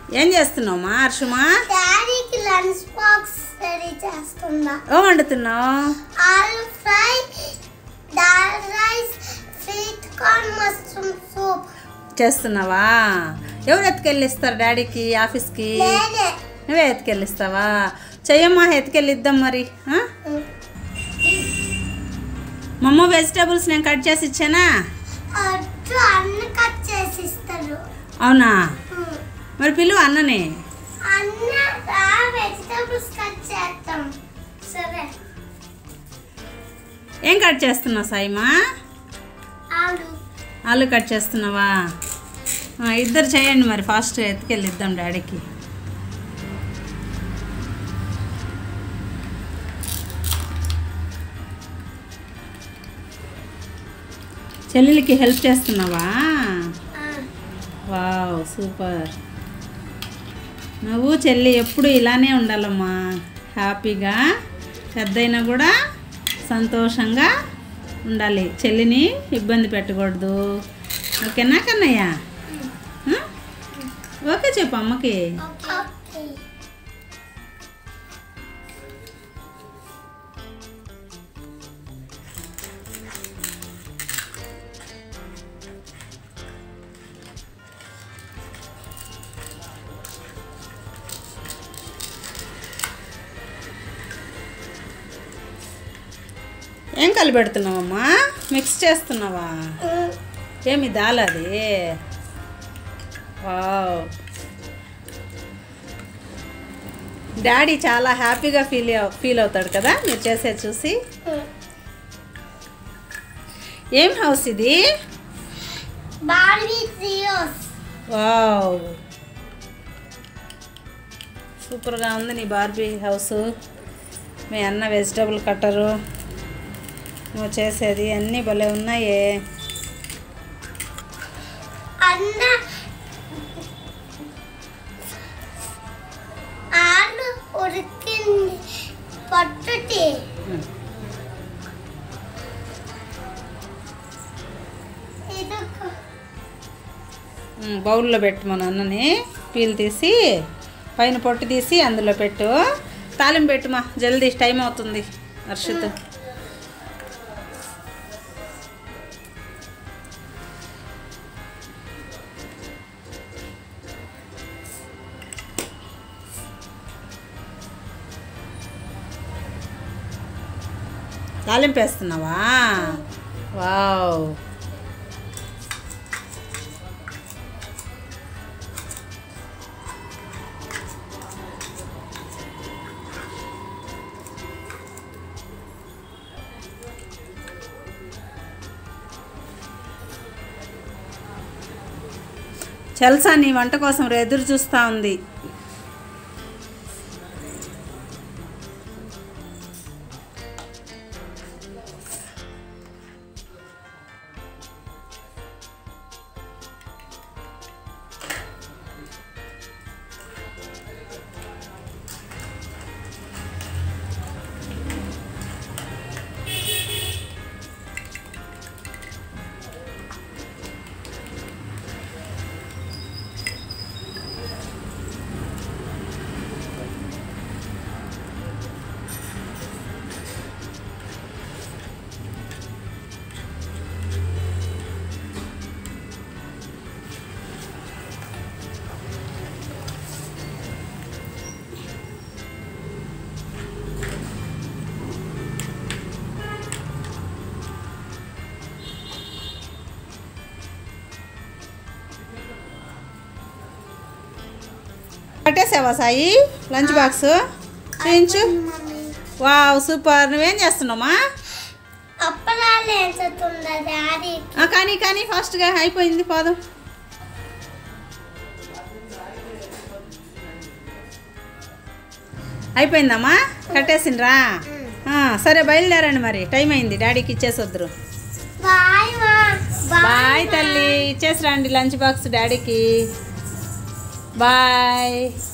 ఏం చేస్తున్నావు మా హర్షమా డాడీకి లంచ్ బాక్స్ రెడీ చేస్తుందా ఏం వండుతున్నావు aloo fry dal rice sweet corn mushroom soup చేస్తున్నావా ఎవరు ఎత్తుకెళ్ళిస్తారు డాడీకి ఆఫీస్కి నేనే నువ్వే ఎత్తుకెళ్ళిస్తావా చెయ్యమ్మా ఎత్తుకెళ్ళిద్దాం మరి ఆ? మమ్మ వెజిటేబుల్స్ నేను కట్ చేసి ఇచ్చానా అటు అన్న కట్ చేసి ఇస్తారు అవునా మరి పిలువు అన్ననే అన్న వెజిటేబుల్స్ కట్ చేస్తాం సరే ఏం కట్ చేస్తున్నావు సాయిమా ఆలు ఆలు కట్ చేస్తున్నావా ఆ, ఇద్దరు చేయండి మరి ఫాస్ట్ ఎత్తుకెళ్ళిద్దాం డాడీకి చెల్లెలకి హెల్ప్ చేస్తున్నావా ఆ, వావ్ సూపర్ నువ్వు చెల్లి ఎప్పుడు ఇలానే ఉండాలమ్మా హ్యాపీగా పెద్దయినా కూడా సంతోషంగా ఉండాలి చెల్లిని ఇబ్బంది పెట్టకూడదు ఓకేనా కన్నయ్య ఆ? ఓకే చెప్పు అమ్మకి ఓకే ఏం కలిపెడుతున్నావమ్మా మిక్స్ చేస్తున్నావా ఉమ్, ఏమి దాల్ అది వావ్ డాడీ చాలా హ్యాపీగా ఫీల్ ఫీల్ అవుతాడు కదా మీరు చేసేది చూసి ఉమ్. ఏం హౌస్ ఇది బార్బీ ట్రియోస్ వావ్ సూపర్గా ఉంది నీ బార్బీ హౌస్ మీ అన్న వెజిటబుల్ కట్టరు నువ్వు చేసేది అన్నీ భలే ఉన్నాయే అన్న ఆలు ఉడికింది పొట్టుటి ఇదొక ఉమ్, బౌల్లో పెట్టు మన అన్నని పీల్ తీసి పైన పొట్టు తీసి అందులో పెట్టు తాలింపు పెట్టుమా జల్దీ టైం అవుతుంది హర్షిత్ తాలింపు వేస్తున్నావా వావ్ చల్సా నీ వంట కోసం ఎదురు చూస్తూ ఉంది కట్టేసావా సాయి లంచ్ బాక్స్ చూయించు మమ్మీ వావ్ సూపర్ నువ్వేం చేస్తున్నావమ్మా అప్పలాలు వేస్తుందా డాడీ ఆ, కానీ కానీ ఫాస్ట్గా అయిపోయింది పోదాం అయిపోయిందమ్మా కట్టేసిండ్రా ఆ, సరే బయలుదేరండి మరి టైం అయింది డాడీకి ఇచ్చేసి వద్దురు బాయ్ మా బాయ్ తల్లి ఇచ్చేసి రండి లంచ్ బాక్స్ డాడీకి బాయ్